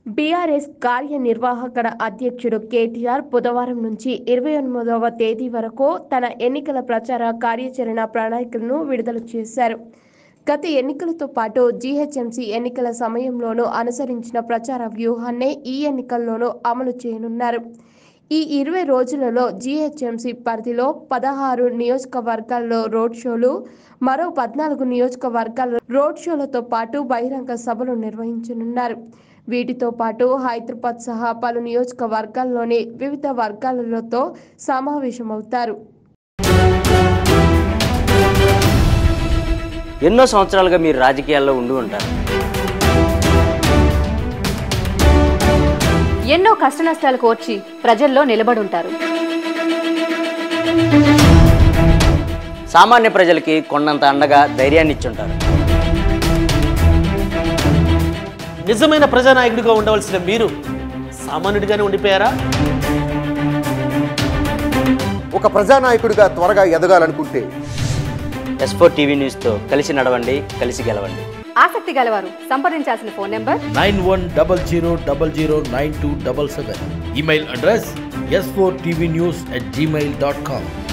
BRS కార్యనిర్వాహక అధ్యక్షుడు కేటీఆర్ బుధవారం నుంచి ఇరవై ఎనిమిదవ తేదీ వరకు తన ఎన్నికల ప్రచార కార్యాచరణ ప్రణాళికలను విడుదల చేశారు గత ఎన్నికలతో పాటు జీహెచ్ఎంసీ ఎన్నికల సమయంలోనూ అనుసరించిన ప్రచార వ్యూహాన్నే ఈ ఎన్నికల్లోనూ అమలు చేయనున్నారు ఈ ఇరవై రోజులలో జీహెచ్ఎంసీ పరిధిలో పదహారు నియోజకవర్గాల్లో రోడ్ షోలు మరో పద్నాలుగు నియోజకవర్గాల్లో రోడ్ షోలతో పాటు బహిరంగ సభలు నిర్వహించనున్నారు వీటితో పాటు హైదరాబాద్ సహా పలు నియోజకవర్గాల్లోని వివిధ వర్గాలతో సమావేశమవుతారు ఎన్నో సంవత్సరాలుగా మీరు రాజకీయాల్లో ఉండి ఉంటారు ఎన్నో కష్టనష్టాలు కోర్చి ప్రజల్లో నిలబడుంటారు సామాన్య ప్రజలకి కొండంత అండగా ధైర్యాన్ని ఇచ్చుంటారు నిజమైన ప్రజానాయకుడిగా ఉండవలసిన మీరు సామాన్యుడిగానే ఉండిపోయారా ఒక ప్రజానాయకుడిగా త్వరగా ఎదగాలనుకుంటే ఎస్ ఫోర్ టీవీ న్యూస్తో కలిసి నడవండి కలిసి గెలవండి ఆసక్తి గలవారు సంప్రదించాల్సిన phone number nine one double zero double zero nine two double seven email address S four TV news at Gmail dot com